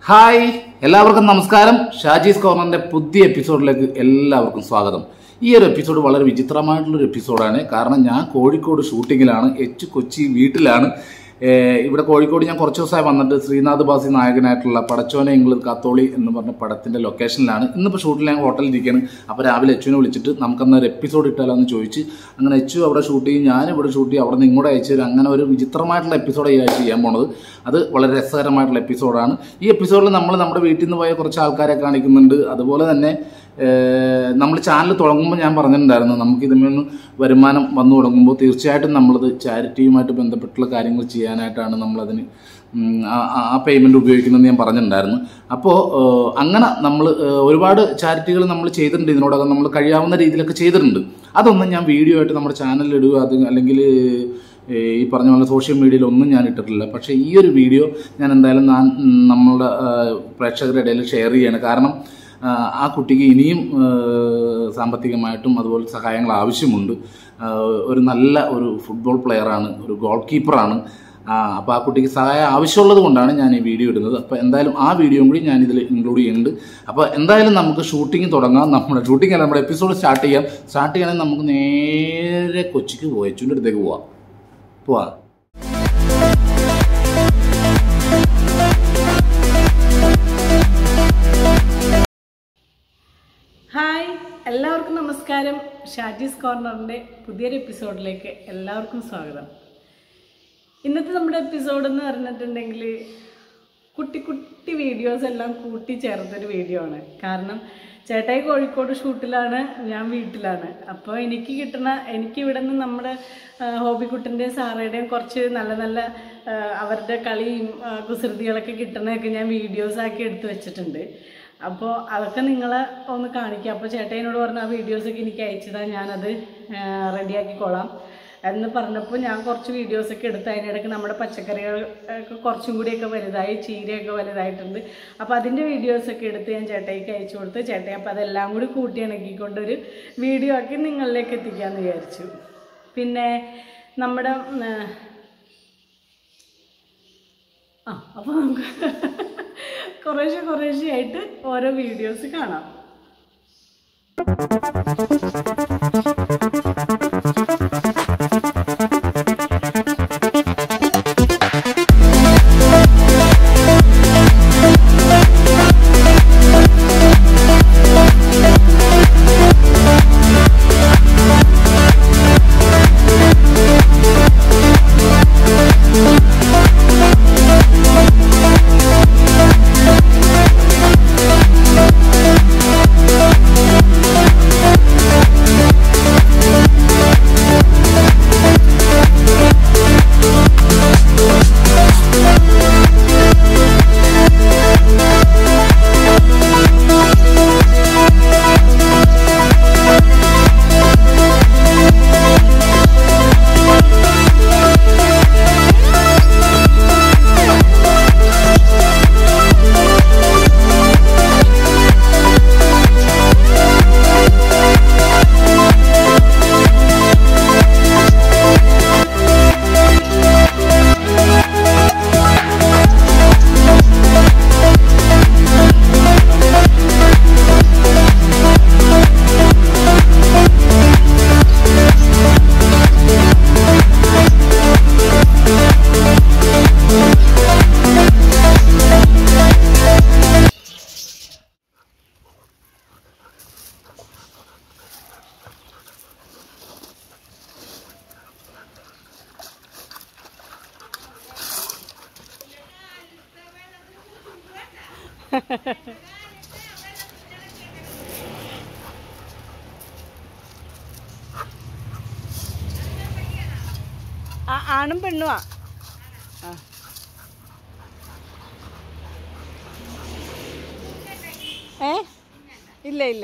Hi എല്ലാവർക്കും നമസ്കാരം ഷാജീസ് കോർണറിന്റെ പുതിയ എപ്പിസോഡിലേക്ക് എല്ലാവർക്കും സ്വാഗതം ഈ ഒരു എപ്പിസോഡ് വളരെ വിചിത്രമായിട്ടുള്ളൊരു എപ്പിസോഡാണ് കാരണം ഞാൻ കോഴിക്കോട് ഷൂട്ടിങ്ങിലാണ് എച്ച് കൊച്ചി വീട്ടിലാണ് ഏഹ് ഇവിടെ കോഴിക്കോട് ഞാൻ കുറച്ച് ദിവസമായി വന്നിട്ട് ശ്രീനാഥ് ബാസി നായകനായിട്ടുള്ള പടച്ചോനെ ഇംഗ്ലീഷ് കാത്തോളി എന്ന് പറഞ്ഞ പടത്തിന്റെ ലൊക്കേഷനിലാണ് ഇന്നിപ്പോൾ ഷൂട്ടിൽ ഞാൻ ഹോട്ടലിൽ ഇരിക്കുകയാണ് അപ്പോൾ രാവിലെ എച്ചുവിനെ വിളിച്ചിട്ട് നമുക്കന്ന് ഒരു എപ്പിസോഡ് ഇട്ടാലോ എന്ന് ചോദിച്ച് അങ്ങനെ എച്ചു അവിടെ ഷൂട്ട് ചെയ്യും ഞാൻ ഇവിടെ ഷൂട്ട് ചെയ്യും അവിടെ നിന്ന് ഇങ്ങോട്ട് അയച്ചു തരും അങ്ങനെ ഒരു വിചിത്രമായിട്ടുള്ള എപ്പിസോഡ് ഈ ആഴ്ച ചെയ്യാൻ പോണത് അത് വളരെ രസകരമായിട്ടുള്ള എപ്പിസോഡാണ് ഈ എപ്പിസോഡിൽ നമ്മൾ നമ്മുടെ വീട്ടിൽ നിന്ന് പോയ കുറച്ച് ആൾക്കാരെ കാണിക്കുന്നുണ്ട് അതുപോലെ തന്നെ നമ്മൾ ചാനൽ തുടങ്ങുമ്പോൾ ഞാൻ പറഞ്ഞിട്ടുണ്ടായിരുന്നു നമുക്ക് ഇതിൽ നിന്ന് വരുമാനം വന്നു തുടങ്ങുമ്പോൾ തീർച്ചയായിട്ടും നമ്മളത് ചാരിറ്റിയുമായിട്ട് ബന്ധപ്പെട്ടുള്ള കാര്യങ്ങൾ ചെയ്യാനായിട്ടാണ് നമ്മളതിന് ഉം, ആ- ആ- ആ പേയ്മെൻറ്റ് ഉപയോഗിക്കുന്നതെന്ന് ഞാൻ പറഞ്ഞിട്ടുണ്ടായിരുന്നു അപ്പോൾ അങ്ങനെ നമ്മൾ ഒരുപാട് ചാരിറ്റികൾ നമ്മൾ ചെയ്തിട്ടുണ്ട് ഇതിനോടകം നമ്മൾ കഴിയാവുന്ന രീതിയിലൊക്കെ ചെയ്തിട്ടുണ്ട് അതൊന്നും ഞാൻ വീഡിയോ ആയിട്ട് നമ്മുടെ ചാനലിൽ ഇടുക അത് അല്ലെങ്കിൽ ഏഹ് ഈ പറഞ്ഞ പോലെ സോഷ്യൽ മീഡിയയിൽ ഒന്നും ഞാൻ ഇട്ടിട്ടില്ല പക്ഷേ ഈ ഒരു വീഡിയോ ഞാൻ എന്തായാലും ഞാൻ ഉം, നമ്മളുടെ ആഹ്, പ്രേക്ഷകരുടെ ഇടയിൽ ഷെയർ ചെയ്യാണ് കാരണം ആഹ്, ആ കുട്ടിക്ക് ഇനിയും ആഹ്, സാമ്പത്തികമായിട്ടും അതുപോലെ സഹായങ്ങൾ ആവശ്യമുണ്ട് ആഹ്, ഒരു നല്ല ഒരു ഫുട്ബോൾ പ്ലെയറാണ് ഒരു ഗോൾ കീപ്പറാണ് അപ്പോൾ ആ കുട്ടിക്ക് സഹായം ആവശ്യമുള്ളത് കൊണ്ടാണ് ഞാൻ ഈ വീഡിയോ ഇടുന്നത് അപ്പോൾ എന്തായാലും ആ വീഡിയോയും കൂടി ഞാൻ ഇതിൽ ഇൻക്ലൂഡ് ചെയ്യുന്നുണ്ട് അപ്പോൾ എന്തായാലും നമുക്ക് ഷൂട്ടിംഗ് തുടങ്ങാം നമ്മുടെ ഷൂട്ടിംഗ് അല്ല നമ്മുടെ എപ്പിസോഡ് സ്റ്റാർട്ട് ചെയ്യാം സ്റ്റാർട്ട് ചെയ്യണമെങ്കിൽ നമുക്ക് നേരെ കൊച്ചിക്ക് പോവാം എച്ചുവിൻ്റെ അടുത്തേക്ക് പോവാം പോവാം ഹായ് എല്ലാവർക്കും നമസ്കാരം ഷാജീസ് കോർണറിൻ്റെ പുതിയൊരു എപ്പിസോഡിലേക്ക് എല്ലാവർക്കും സ്വാഗതം ഇന്നത്തെ നമ്മുടെ എപ്പിസോഡ് എന്ന് പറഞ്ഞിട്ടുണ്ടെങ്കിൽ കുട്ടി കുട്ടി വീഡിയോസ് എല്ലാം കൂട്ടി ചേർത്തൊരു വീഡിയോ ആണ് കാരണം ചേട്ടായി കോഴിക്കോട് ഷൂട്ടിലാണ് ഞാൻ വീട്ടിലാണ് അപ്പോൾ എനിക്ക് കിട്ടുന്ന എനിക്ക് ഇവിടെ നിന്ന് നമ്മുടെ ആ, ഹോബിക്കുട്ടൻ്റെയും സാറയുടെയും കുറച്ച് നല്ല നല്ല ആ, അവരുടെ കളിയും ആ, കുസൃതികളൊക്കെ കിട്ടുന്നതൊക്കെ ഞാൻ വീഡിയോസ് ആക്കി എടുത്തു വെച്ചിട്ടുണ്ട് അപ്പോൾ അതൊക്കെ നിങ്ങളെ ഒന്ന് കാണിക്കാം അപ്പോൾ ചേട്ടനോട് പറഞ്ഞ ആ വീഡിയോസൊക്കെ എനിക്ക് അയച്ചതാ ഞാനത് റെഡിയാക്കിക്കോളാം എന്ന് പറഞ്ഞപ്പോൾ ഞാൻ കുറച്ച് വീഡിയോസൊക്കെ എടുത്ത് അതിനിടയ്ക്ക് നമ്മുടെ പച്ചക്കറികൾ ഒക്കെ കുറച്ചും കൂടിയൊക്കെ വലുതായി ചീരയൊക്കെ വലുതായിട്ടുണ്ട് അപ്പോൾ അതിൻ്റെ വീഡിയോസൊക്കെ എടുത്ത് ഞാൻ ചേട്ടയ്ക്ക് അയച്ചു കൊടുത്ത് ചേട്ടയെ അപ്പോൾ അതെല്ലാം കൂടി കൂട്ടി ഇണക്കിക്കൊണ്ടൊരു വീഡിയോ ആക്കി നിങ്ങളിലേക്ക് എത്തിക്കാമെന്ന് വിചാരിച്ചു പിന്നെ നമ്മുടെ ഉം, ആ അപ്പോൾ നമുക്ക് കുറേശ്ശെ കുറേശ്ശെ ആയിട്ട് ഓരോ വീഡിയോസ് കാണാം ആ ആണും പെണ്ണുമാ ആ ഏ ഇല്ല ഇല്ല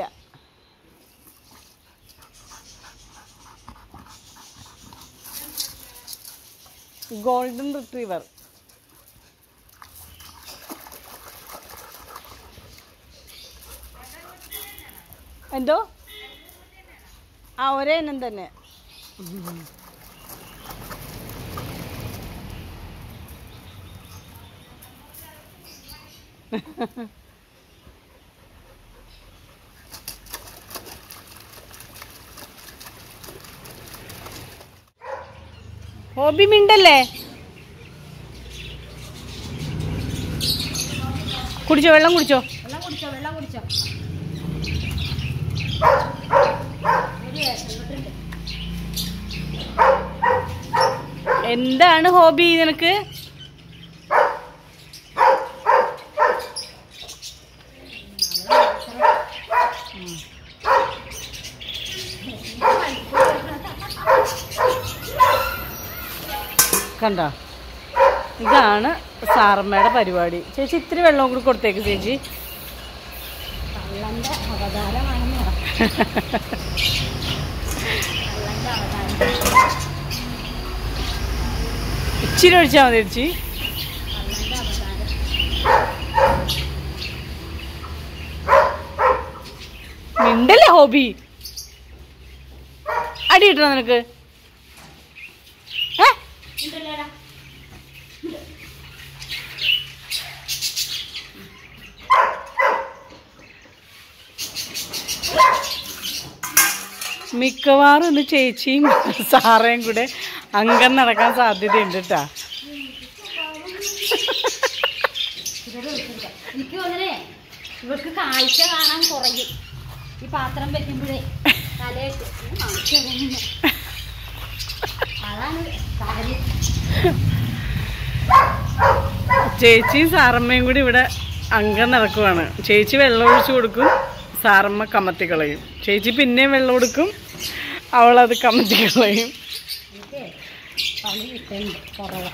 ഗോൾഡൻ റിട്രീവർ എന്തോ ആ ഒരേ ഇനം തന്നെ ഹോബി മിണ്ടല്ലേ കുടിച്ചോ വെള്ളം കുടിച്ചോ വെള്ളം കുടിച്ചോ വെള്ളം കുടിച്ചോ എന്താണ് ഹോബി നിനക്ക് കണ്ടോ ഇതാണ് സാറമ്മയുടെ പരിപാടി ചേച്ചി ഇത്തിരി വെള്ളം കൂടി കൊടുത്തേക്ക് ചേച്ചി കള്ളന്റെ അവതാരമാണെന്ന് പറ ഇച്ചിരി ഒഴിച്ചാൽ മതി ചേച്ചി കള്ളന്റെ അവതാരം മിണ്ടല്ലേ ഹോബി അടി കിട്ടണോ നിനക്ക് ഏ ഉണ്ടല്ലേടാ മിക്കവാറും ഇന്ന് ചേച്ചിയും സാറേയും കൂടെ അംഗം നടക്കാൻ സാധ്യതയുണ്ട് കേട്ടാ എനിക്ക് തോന്നണേ ഇവർക്ക് കാഴ്ച കാണാൻ കുറയും ഈ പാത്രം വെക്കുമ്പോഴേ തലയിട്ട് കാഴ്ച കാണുന്നു. അതാണ് കാര്യം ചേച്ചിയും സാറമ്മയും കൂടി ഇവിടെ അംഗം നടക്കുവാണ് ചേച്ചി വെള്ളം ഒഴിച്ചു കൊടുക്കും സാറമ്മ കമത്തി കളയും ചേച്ചി പിന്നെയും വെള്ളം കൊടുക്കും അവളത് കമത്തി കളയും എനിക്ക് പണി കിട്ടുന്നുണ്ട് കുറവ്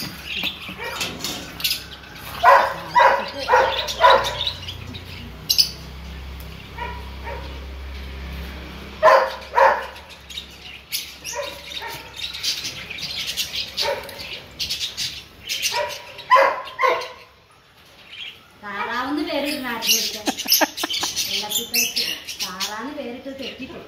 താറാവെന്ന് പേരിട്ട് നാട്ടിൽ വെച്ച വെള്ളത്തിൽ കളിച്ച് താറാന്ന് പേരിട്ട് തെറ്റിപ്പോയി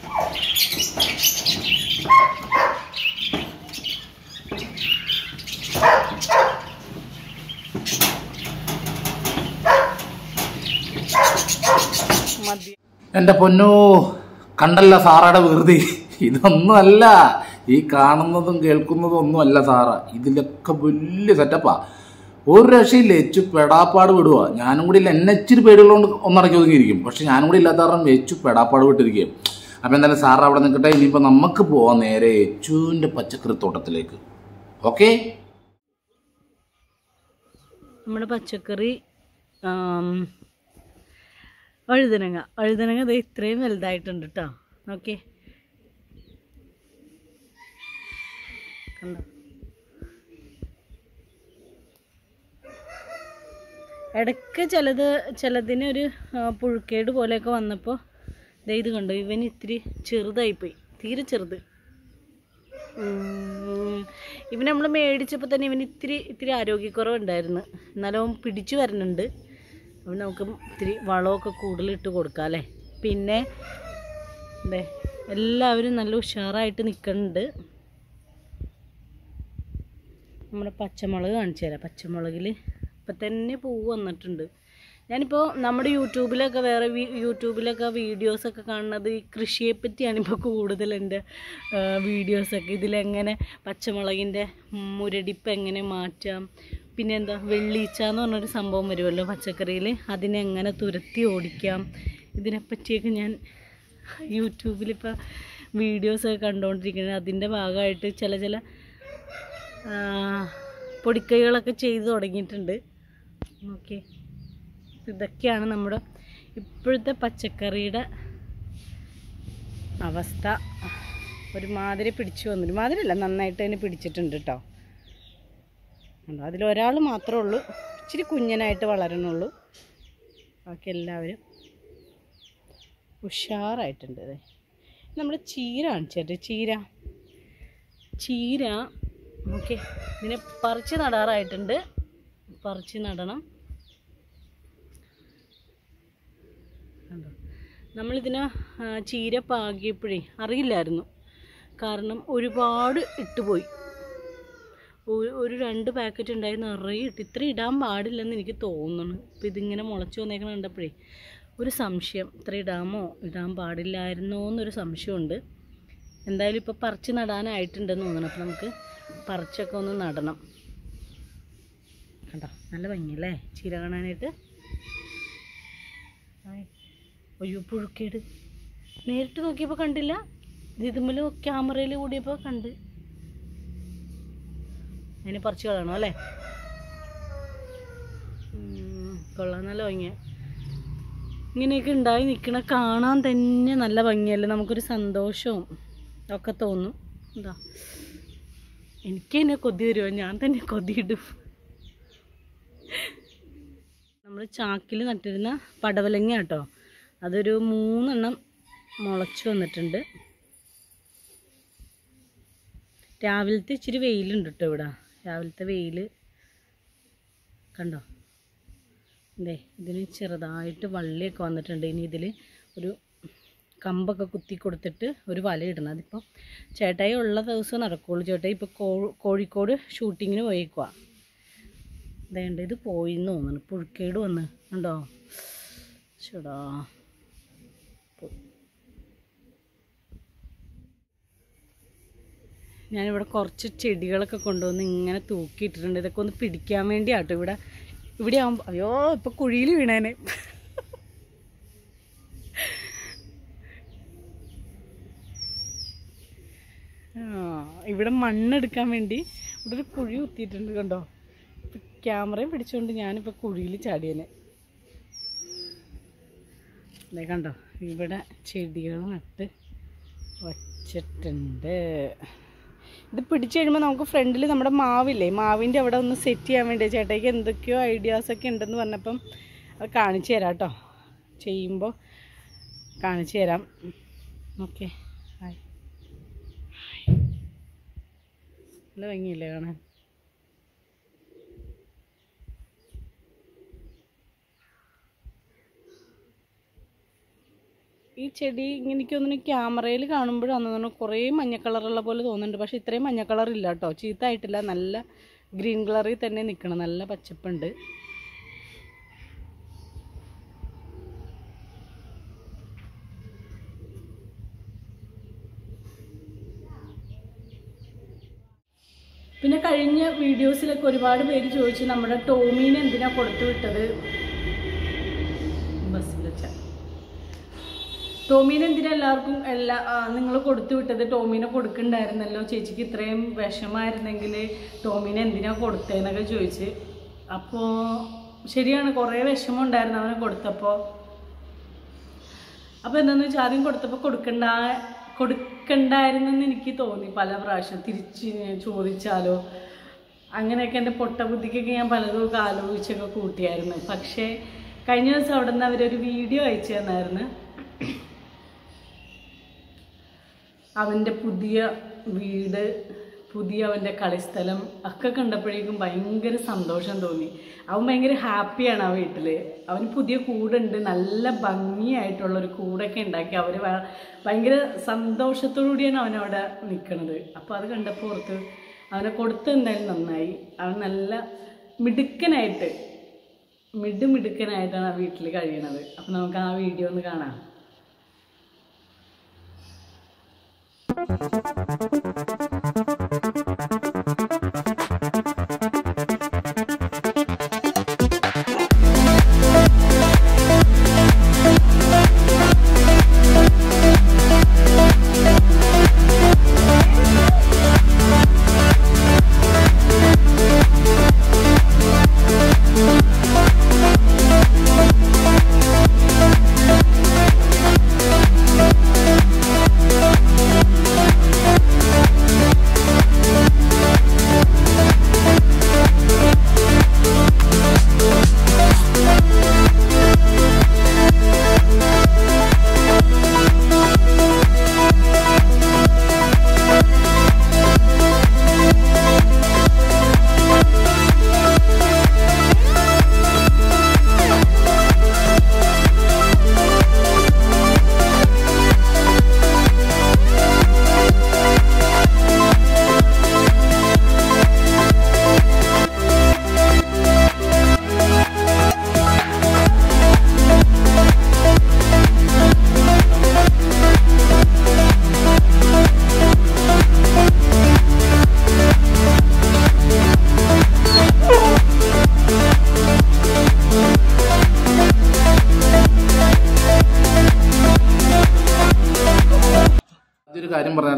മതി എൻ്റെ പൊന്നോ കണ്ടല്ല സാറയുടെ വികൃതി ഇതൊന്നും അല്ല ഈ കാണുന്നതും കേൾക്കുന്നതും ഒന്നും അല്ല സാറ ഇതിലൊക്കെ വലിയ സെറ്റപ്പാ ഒരു രക്ഷയില്ല എച്ചു പെടാപ്പാട് വിടുക ഞാനും കൂടി ഇല്ല എന്നെ ഇച്ചിരി പേടികളുകൊണ്ട് ഒന്നടക്കി ഒതുങ്ങിയിരിക്കും പക്ഷെ ഞാനും കൂടി ഇല്ലാത്ത കാരണം എച്ചു പെടാപ്പാട് വിട്ടിരിക്കുകയും അപ്പം എന്തായാലും സാർ അവിടെ നിൽക്കട്ടെ ഇനിയിപ്പോൾ നമുക്ക് പോവാം നേരെ എച്ചുവിൻ്റെ പച്ചക്കറി തോട്ടത്തിലേക്ക് ഓക്കേ നമ്മുടെ പച്ചക്കറി ആം, വഴുതനങ്ങ വഴുതനങ്ങ ദേ ഇത്രയും വലുതായിട്ടുണ്ട് കേട്ടോ ഓക്കെ കണ്ടോ ഇടയ്ക്ക് ചിലത് ചിലതിനൊരു ആ, പുഴുക്കേട് പോലെയൊക്കെ വന്നപ്പോൾ ദേ ഇത് കണ്ടോ ഇവൻ ഇത്തിരി ചെറുതായിപ്പോയി തീരെ ചെറുത് ഉം. ഇവന് നമ്മൾ മേടിച്ചപ്പോൾ തന്നെ ഇവന് ഇത്തിരി ഇത്തിരി ആരോഗ്യക്കുറവുണ്ടായിരുന്നു എന്നാലും അവൻ പിടിച്ചു വരുന്നുണ്ട് അപ്പം നമുക്ക് ഇത്തിരി വളമൊക്കെ കൂടുതലിട്ട് കൊടുക്കാം അല്ലേ പിന്നെ അതെ എല്ലാവരും നല്ല ഉഷാറായിട്ട് നിൽക്കുന്നുണ്ട് നമ്മുടെ പച്ചമുളക് കാണിച്ചു തരാം പച്ചമുളകിൽ ഇപ്പം തന്നെ പൂവ് വന്നിട്ടുണ്ട് ഞാനിപ്പോൾ നമ്മുടെ യൂട്യൂബിലൊക്കെ വേറെ വീ യൂട്യൂബിലൊക്കെ വീഡിയോസൊക്കെ കാണുന്നത് ഈ കൃഷിയെ പറ്റിയാണ് ഇപ്പോൾ കൂടുതൽ എൻ്റെ വീഡിയോസൊക്കെ ഇതിലെങ്ങനെ പച്ചമുളകിൻ്റെ മുരടിപ്പ് എങ്ങനെ മാറ്റാം പിന്നെ എന്താ വെള്ളീച്ച എന്ന് പറഞ്ഞൊരു സംഭവം വരുമല്ലോ പച്ചക്കറിയിൽ അതിനെ എങ്ങനെ തുരത്തി ഓടിക്കാം ഇതിനെപ്പറ്റിയൊക്കെ ഞാൻ യൂട്യൂബിലിപ്പോൾ വീഡിയോസൊക്കെ കണ്ടുകൊണ്ടിരിക്കുന്നത് അതിൻ്റെ ഭാഗമായിട്ട് ചില ചില ആ, പൊടിക്കൈകളൊക്കെ ചെയ്തു തുടങ്ങിയിട്ടുണ്ട് ഓക്കെ ഇതൊക്കെയാണ് നമ്മുടെ ഇപ്പോഴത്തെ പച്ചക്കറിയുടെ അവസ്ഥ ഒരുമാതിരി പിടിച്ചു വന്നു ഒരുമാതിരി അല്ല നന്നായിട്ട് തന്നെ പിടിച്ചിട്ടുണ്ട് കേട്ടോ കണ്ടോ അതിലൊരാൾ മാത്രമേ ഉള്ളൂ ഇച്ചിരി കുഞ്ഞനായിട്ട് വളരണുള്ളൂ ബാക്കി എല്ലാവരും ഉഷാറായിട്ടുണ്ട് ദേ. നമ്മുടെ ചീര കാണിച്ചിട്ട് ചീര ചീര ഓക്കെ ഇതിനെ പറിച്ച് നടാറായിട്ടുണ്ട് പറിച്ച് നടണം കണ്ടോ നമ്മളിതിനെ ആ, ചീര പാകിയപ്പോഴേ അറിയില്ലായിരുന്നു കാരണം ഒരുപാട് ഇട്ടുപോയി ഒരു ഒരു രണ്ട് പാക്കറ്റ് ഉണ്ടായി നിറയെ ഇട്ട് ഇത്ര ഇടാൻ പാടില്ലെന്ന് എനിക്ക് തോന്നുന്നു ഇപ്പം ഇതിങ്ങനെ മുളച്ച് വന്നേക്കണ കണ്ടപ്പോഴേ ഒരു സംശയം ഇത്ര ഇടാമോ ഇടാൻ പാടില്ലായിരുന്നോ എന്നൊരു സംശയമുണ്ട് എന്തായാലും ഇപ്പോൾ പറിച്ച് നടാനായിട്ടുണ്ടെന്ന് തോന്നണം അപ്പം നമുക്ക് പറിച്ചൊക്കെ ഒന്ന് നടണം കണ്ടോ നല്ല ഭംഗിയല്ലേ ചീര കാണാനായിട്ട് ആയ്. അയ്യോ പുഴുക്കേട് നേരിട്ട് നോക്കിയപ്പോൾ കണ്ടില്ല ഇത് ഇതുമ്മൽ ക്യാമറയിൽ കൂടിയപ്പോൾ കണ്ട് അതിനെ പറിച്ച് കളയണം അല്ലേ ഉം, കൊള്ളാം നല്ല ഭംഗിയ ഇങ്ങനെയൊക്കെ ഉണ്ടായി നിൽക്കണ കാണാൻ തന്നെ നല്ല ഭംഗിയല്ലേ നമുക്കൊരു സന്തോഷവും ഒക്കെ തോന്നും എന്താ എനിക്ക് തന്നെ കൊതി വരുമോ ഞാൻ തന്നെ കൊതിയിടും നമ്മൾ ചാക്കിൽ നട്ടിരുന്ന പടവലങ്ങ കേട്ടോ അതൊരു മൂന്നെണ്ണം മുളച്ച് വന്നിട്ടുണ്ട് രാവിലത്തെ ഇച്ചിരി വെയിലുണ്ട് കേട്ടോ ഇവിടെ രാവിലത്തെ വെയിൽ കണ്ടോ അതെ ഇതിന് ചെറുതായിട്ട് വള്ളിയൊക്കെ വന്നിട്ടുണ്ട് ഇനി ഇതിൽ ഒരു കമ്പൊക്കെ കുത്തി കൊടുത്തിട്ട് ഒരു വല ഇടണം അതിപ്പോൾ ചേട്ടായി ഉള്ള ദിവസം നടക്കുള്ളൂ ചേട്ടായി ഇപ്പോൾ കോ കോഴിക്കോട് ഷൂട്ടിങ്ങിന് പോയേക്കുവാ വേണ്ട ഇത് പോയി എന്ന് തോന്നുന്നു പുഴുക്കേട് വന്ന് കണ്ടോ ചേടാ ഞാനിവിടെ കുറച്ച് ചെടികളൊക്കെ കൊണ്ടുവന്ന് ഇങ്ങനെ തൂക്കിയിട്ടിട്ടുണ്ട് ഇതൊക്കെ ഒന്ന് പിടിക്കാൻ വേണ്ടിയാട്ടോ ഇവിടെ ഇവിടെ ആകുമ്പോൾ അയ്യോ ഇപ്പൊ കുഴിയിൽ വീണേനെ ആ ഇവിടെ മണ്ണെടുക്കാൻ വേണ്ടി ഇവിടെ ഒരു കുഴി കുത്തിയിട്ടുണ്ട് കണ്ടോ ഇപ്പൊ ക്യാമറയും പിടിച്ചുകൊണ്ട് ഞാനിപ്പോൾ കുഴിയിൽ ചാടിയനെ ദേ കണ്ടോ ഇവിടെ ചെടികൾ നട്ട് വച്ചിട്ടുണ്ട് ഇത് പിടിച്ചു കഴിയുമ്പോൾ നമുക്ക് ഫ്രണ്ടിൽ നമ്മുടെ മാവില്ലേ മാവിൻ്റെ അവിടെ ഒന്ന് സെറ്റ് ചെയ്യാൻ വേണ്ടി ചേട്ടായിക്ക് എന്തൊക്കെയോ ഐഡിയാസൊക്കെ ഉണ്ടെന്ന് പറഞ്ഞപ്പം അത് കാണിച്ചു തരാം കേട്ടോ ചെയ്യുമ്പോൾ കാണിച്ചു തരാം ഓക്കെ ഹായ് നല്ല ഭംഗിയില്ലേ കാണാൻ ഈ ചെടി ഇങ്ങനെ എനിക്ക് തോന്നുന്നു ക്യാമറയിൽ കാണുമ്പോഴാന്ന് തോന്നുന്നു കുറേ മഞ്ഞ കളറുള്ള പോലെ തോന്നുന്നുണ്ട് പക്ഷെ ഇത്രയും മഞ്ഞ കളർ ഇല്ല കേട്ടോ ചീത്തായിട്ടില്ല നല്ല ഗ്രീൻ കളറിൽ തന്നെ നിൽക്കണം നല്ല പച്ചപ്പുണ്ട് പിന്നെ കഴിഞ്ഞ വീഡിയോസിലൊക്കെ ഒരുപാട് പേര് ചോദിച്ചു നമ്മുടെ ടോമീനെ എന്തിനാ കൊടുത്തു വിട്ടത് ബസ്സിൽ വെച്ചാൽ ടോമീനെ എന്തിനാ എല്ലാവർക്കും എല്ലാ നിങ്ങൾ കൊടുത്തു വിട്ടത് ടോമീനെ കൊടുക്കണ്ടായിരുന്നല്ലോ ചേച്ചിക്ക് ഇത്രയും വിഷമായിരുന്നെങ്കിൽ ടോമീനെ എന്തിനാ കൊടുത്തതെന്നൊക്കെ ചോദിച്ച് അപ്പോൾ ശരിയാണ് കുറേ വിഷമം ഉണ്ടായിരുന്നു അവനെ കൊടുത്തപ്പോൾ അപ്പോൾ എന്താണെന്ന് വെച്ചാൽ ആദ്യം കൊടുത്തപ്പോൾ കൊടുക്കണ്ട കൊടുക്കണ്ടായിരുന്നെന്ന് എനിക്ക് തോന്നി പല പ്രാവശ്യം തിരിച്ച് ചോദിച്ചാലോ അങ്ങനെയൊക്കെ എൻ്റെ പൊട്ട ബുദ്ധിക്കൊക്കെ ഞാൻ പലതും ഒക്കെ ആലോചിച്ചൊക്കെ കൂട്ടിയായിരുന്നു പക്ഷേ കഴിഞ്ഞ ദിവസം അവിടെ നിന്ന് അവരൊരു വീഡിയോ അയച്ചു തന്നായിരുന്നു അവൻ്റെ പുതിയ വീട് പുതിയ അവൻ്റെ കളിസ്ഥലം ഒക്കെ കണ്ടപ്പോഴേക്കും ഭയങ്കര സന്തോഷം തോന്നി അവൻ ഭയങ്കര ഹാപ്പിയാണ് ആ വീട്ടിൽ അവന് പുതിയ കൂടുണ്ട് നല്ല ഭംഗിയായിട്ടുള്ളൊരു കൂടൊക്കെ ഉണ്ടാക്കി അവർ ഭയങ്കര സന്തോഷത്തോടു കൂടിയാണ് അവനവിടെ നിൽക്കുന്നത് അപ്പോൾ അത് കണ്ടപ്പോൾ ഓർത്ത് അവനെ കൊടുത്ത് എന്തായാലും നന്നായി അവൻ നല്ല മിടുക്കനായിട്ട് മിടുമിടുക്കനായിട്ടാണ് ആ വീട്ടിൽ കഴിയണത് അപ്പോൾ നമുക്ക് ആ വീഡിയോ ഒന്ന് കാണാം Thank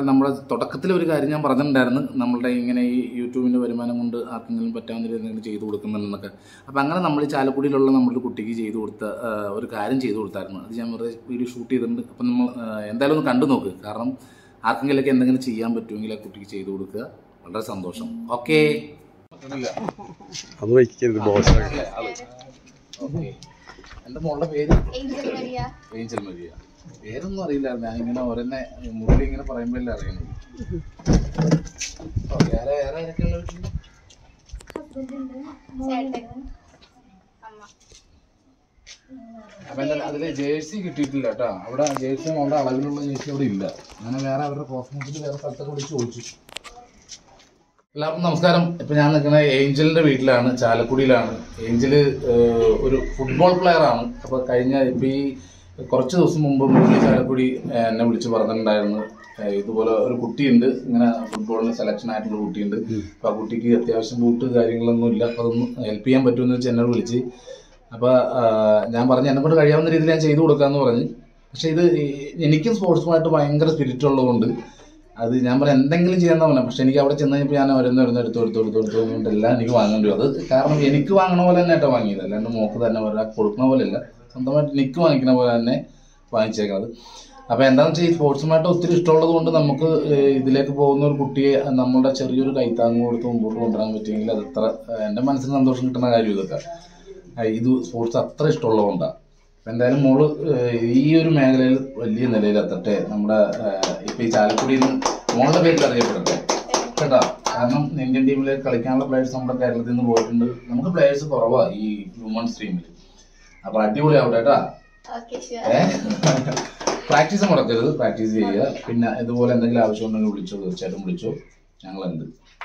നമ്മുടെ തുടക്കത്തിൽ ഒരു കാര്യം ഞാൻ പറഞ്ഞിട്ടുണ്ടായിരുന്നു നമ്മളുടെ ഇങ്ങനെ ഈ യൂട്യൂബിൻ്റെ വരുമാനം കൊണ്ട് ആർക്കെങ്കിലും പറ്റാവുന്ന രീതിയിൽ എന്തെങ്കിലും ചെയ്തു കൊടുക്കുന്നുണ്ടെന്നൊക്കെ അപ്പോൾ അങ്ങനെ നമ്മൾ ഈ ചാലക്കുടിയിലുള്ള നമ്മുടെ കുട്ടിക്ക് ചെയ്തു കൊടുത്ത ആ, ഒരു കാര്യം ചെയ്തു കൊടുത്തായിരുന്നു അത് ഞാൻ വെറുതെ വീഡിയോ ഷൂട്ട് ചെയ്തിട്ടുണ്ട് അപ്പം നമ്മൾ ആ, എന്തായാലും ഒന്ന് കണ്ടു നോക്ക് കാരണം ആർക്കെങ്കിലൊക്കെ എന്തെങ്കിലും ചെയ്യാൻ പറ്റുമെങ്കിൽ ആ കുട്ടിക്ക് ചെയ്തു കൊടുക്കുക വളരെ സന്തോഷം ഓക്കേ അത് വയ്ക്കരുത് ബോസ് ഓക്കെ എൻ്റെ മോളുടെ പേര് ഏഞ്ചൽ മരിയ പേരൊന്നും അറിയില്ല ഞാൻ ഇങ്ങനെ ഓരോന്നെ മുരളി ഇങ്ങനെ പറയുമ്പോഴല്ലേ അറിയുന്നത് ഓ, വേറെ വേറെ ആരൊക്കെയുള്ള വീട്ടില് അപ്പൊ എന്താ അതില് ജേഴ്സി കിട്ടിയിട്ടില്ല കേട്ടോ അവിടെ ജേഴ്സി മോളുടെ അളവിലുള്ള ജേഴ്സി അവിടെ ഇല്ല അങ്ങനെ വേറെ അവരുടെ കോസ്മോസിൽ വേറെ സ്ഥലത്തൊക്കെ വിളിച്ച് ചോദിച്ചു എല്ലാവർക്കും നമസ്കാരം ഇപ്പൊ ഞാൻ നിൽക്കുന്നത് ഏഞ്ചലിന്റെ വീട്ടിലാണ് ചാലക്കുടിയിലാണ് ഏഞ്ചല് ഏഹ്, ഒരു ഫുട്ബോൾ പ്ലെയർ ആണ് അപ്പൊ കഴിഞ്ഞ ഇപ്പൊ ഈ കുറച്ച് ദിവസം മുമ്പ് മുരളി ചാലക്കുടി ഏഹ്, എന്നെ വിളിച്ച് പറഞ്ഞിട്ടുണ്ടായിരുന്നു ഏഹ്, ഇതുപോലെ ഒരു കുട്ടിയുണ്ട് ഇങ്ങനെ ഫുട്ബോളിൽ സെലക്ഷൻ ആയിട്ടുള്ള കുട്ടിയുണ്ട് അപ്പൊ ആ കുട്ടിക്ക് അത്യാവശ്യം ബൂട്ട് കാര്യങ്ങളൊന്നും ഇല്ല അപ്പൊ അതൊന്ന് ഹെൽപ്പ് ചെയ്യാൻ പറ്റുമെന്ന് വെച്ച് എന്നോട് വിളിച്ച് അപ്പൊ ആഹ്, ഞാൻ പറഞ്ഞു എന്നെ കൊണ്ട് കഴിയാവുന്ന രീതിയിൽ ഞാൻ ചെയ്തു കൊടുക്കാന്ന് പറഞ്ഞു പക്ഷെ ഇത് ഈ- എനിക്കും സ്പോർട്സുമായിട്ട് ഭയങ്കര സ്പിരിറ്റ് ഉള്ളതുകൊണ്ട് അത് ഞാൻ പറയാം എന്തെങ്കിലും ചെയ്യാൻ പറഞ്ഞ പക്ഷെ എനിക്ക് അവിടെ ചെന്ന് കഴിഞ്ഞപ്പോൾ ഞാൻ ഓരോന്ന് ഓരോന്ന് എടുത്ത് എടുത്ത് എടുത്ത് എടുത്ത് കൊണ്ട് എല്ലാം എനിക്ക് വാങ്ങേണ്ടി വരും അത് കാരണം എനിക്ക് വാങ്ങണ പോലെ തന്നെ കേട്ടോ വാങ്ങിയത് അല്ലാണ്ട് മോക്ക് തന്നെ ഒരാൾക്ക് കൊടുക്കുന്ന പോലെ അല്ല സ്വന്തമായിട്ട് എനിക്ക് വാങ്ങിക്കുന്ന പോലെ തന്നെ വാങ്ങിച്ചേക്കുന്നത് അപ്പോൾ എന്താണെന്ന് വെച്ചാൽ ഈ സ്പോർട്സുമായിട്ട് ഒത്തിരി ഇഷ്ടമുള്ളത് കൊണ്ട് നമുക്ക് ഏഹ്, ഇതിലേക്ക് പോകുന്ന ഒരു കുട്ടിയെ നമ്മുടെ ചെറിയൊരു കൈത്താങ്ങ് കൊടുത്ത് മുമ്പോട്ട് കൊണ്ടുവരാൻ പറ്റിയെങ്കിൽ അത് അത്ര ഏഹ്, എൻ്റെ മനസ്സിന് സന്തോഷം കിട്ടുന്ന കാര്യം ഇതൊക്കെ ഏഹ്, ഇത് സ്പോർട്സ് അത്ര ഇഷ്ടമുള്ളതുകൊണ്ടാണ് അപ്പൊ എന്തായാലും മോള് ഏഹ്, ഈ ഒരു മേഖലയിൽ വലിയ നിലയിൽ എത്തട്ടെ നമ്മുടെ ഏഹ്, ഇപ്പൊ ഈ ചാലക്കുടിയിൽ നിന്ന് മോളുടെ പേരിൽ അറിയപ്പെടട്ടെ കേട്ടോ കാരണം ഇന്ത്യൻ ടീമിൽ കളിക്കാനുള്ള പ്ലേയേഴ്സ് നമ്മുടെ കേരളത്തിൽ നിന്ന് പോയിട്ടുണ്ട് നമുക്ക് പ്ലേയേഴ്സ് കുറവാ ഈ ഹ്യൂമൻസ് ടീമിൽ അപ്പൊ അടിപൊളി ആവട്ടെ കേട്ടാ പ്രാക്ടീസ് മുടക്കരുത് പ്രാക്ടീസ് ചെയ്യുക പിന്നെ ഇതുപോലെ എന്തെങ്കിലും ആവശ്യം ഉണ്ടെങ്കിൽ വിളിച്ചോ തീർച്ചയായിട്ടും വിളിച്ചോ ഞങ്ങളുണ്ട്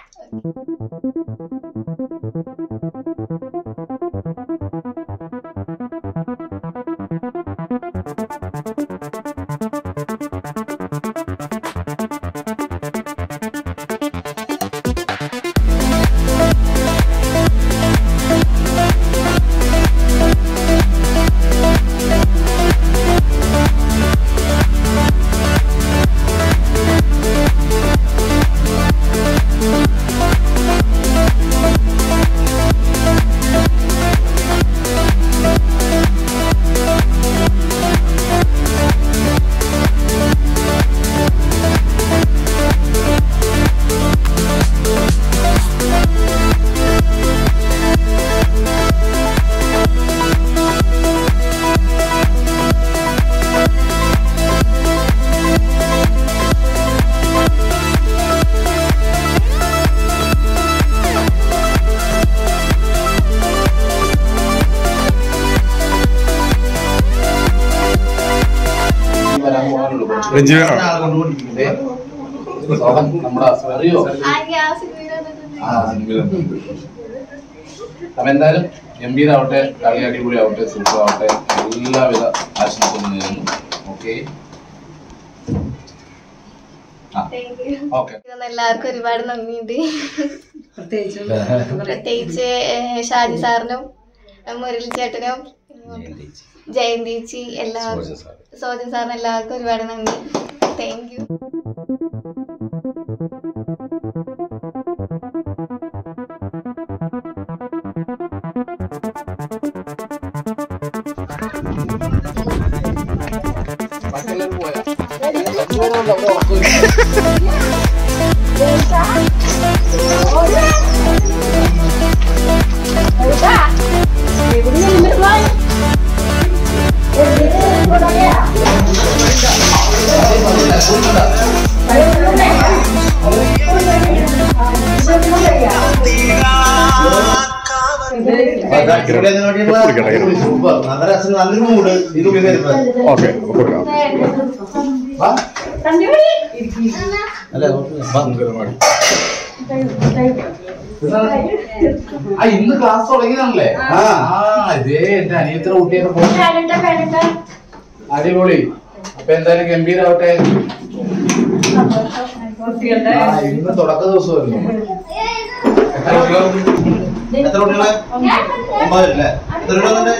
വരാൻ പോകാനുള്ളൂ രഞ്ജി, ആ. ഏ? സോഹൻ, നമ്മുടെ അറിയോ ആ, സിനിമയിലുണ്ട്. അപ്പൊ എന്തായാലും ഗംഭീരാവട്ടെ കളി അടിപൊളി ആവട്ടെ സൂപ്പർ ആവട്ടെ എല്ലാവിധ ആശംസകളും നേരുന്നു ഓക്കെ ഓക്കെ എല്ലാവർക്കും ഒരുപാട് നന്ദിയുണ്ട് പ്രത്യേകിച്ച് ഏഹ്, ഷാജി സാറിനും ഏഹ്, മുരളി ചേട്ടനും ജയന്തിച്ചി എല്ലാവർക്കും സോജൻ സാറിന് എല്ലാവർക്കും ഒരുപാട് നന്ദി താങ്ക് യു ബാക്കിയെല്ലാവരും പോയാ അവിടെ ഉറക്കമില്ല. സൂപ്പർ നല്ലൊരു മൂഡ് ഇതിനുള്ളിൽ വരുന്നത് ഓക്കെ കൊടുക്കാം വാ. അല്ലേ വാ, അംഗനവാടി. ആ ഇന്ന് ക്ലാസ് തുടങ്ങിയതാണല്ലേ ആ. ആ ഇതേ എന്റെ അനിയത്തിന്റെ കുട്ടിയൊക്കെ പോകുന്നു അടിപൊളി അപ്പൊ എന്തായാലും ഗംഭീരാവട്ടെ ആ, ഇന്ന് തുടക്ക ദിവസമായിരുന്നു എത്ര കുട്ടികൾ? എത്ര കുട്ടികളെ ഒമ്പതല്ലേ എത്ര കുട്ടികളുണ്ട്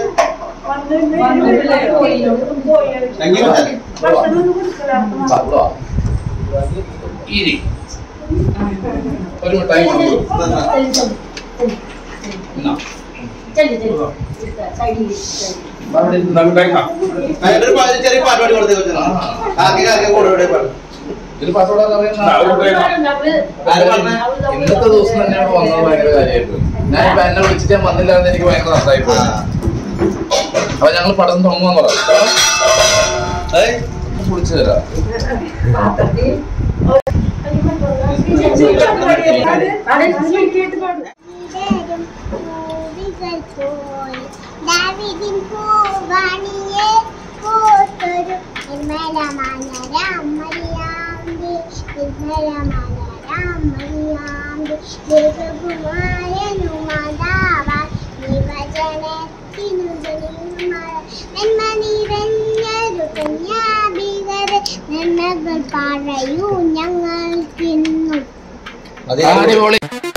എങ്ങനെ പത്തോ? ഇരി ഒരു മിഠായി കൊണ്ടുവരൂ. എന്നാ. അവിടെ ഇരുന്ന് മിഠായി കാണാം. അതിന്റെ ഒരു പാ- ചെറിയ പാട്ടുപാടി കൊടുത്തേ കൊച്ചിന്. കാക്കി കാക്കി കൂടെ ഇവിടെ പാട്ട്. ഇതിന് പാസ്വേഡ് അറിയുന്ന ആര് പറഞ്ഞേ? ഇന്നത്തെ ദിവസം തന്നെയാണ് വന്നത് ഭയങ്കര കാര്യമായിട്ട് ഞാൻ ഇപ്പൊ എന്നെ വിളിച്ചിട്ട് ഞാൻ വന്നില്ല എന്ന് എനിക്ക് ഭയങ്കര നഷ്ടമായി പോയി അപ്പൊ ഞങ്ങൾ പഠനം തുടങ്ങുമെന്ന് പറയാം ഏയ്, വിളിച്ചു തരാം വിടരും പൂവികൾ പോയി ദാവിദിൻ പൂവാണിയെ പൂത്തൊരു നിർമ്മലമാനരാമരിയാമ്പി നിർമ്മലമാനരാമരിയാമ്പി ദേവകുമാരനുമാതാവാൻ നിവചനത്തിനു ജനിയുമായ നന്മ നിറഞ്ഞൊരു കന്യാബികരെ നന്മകൾ പറയൂ ഞങ്ങൾക്കിന്നും മതി. അടിപൊളി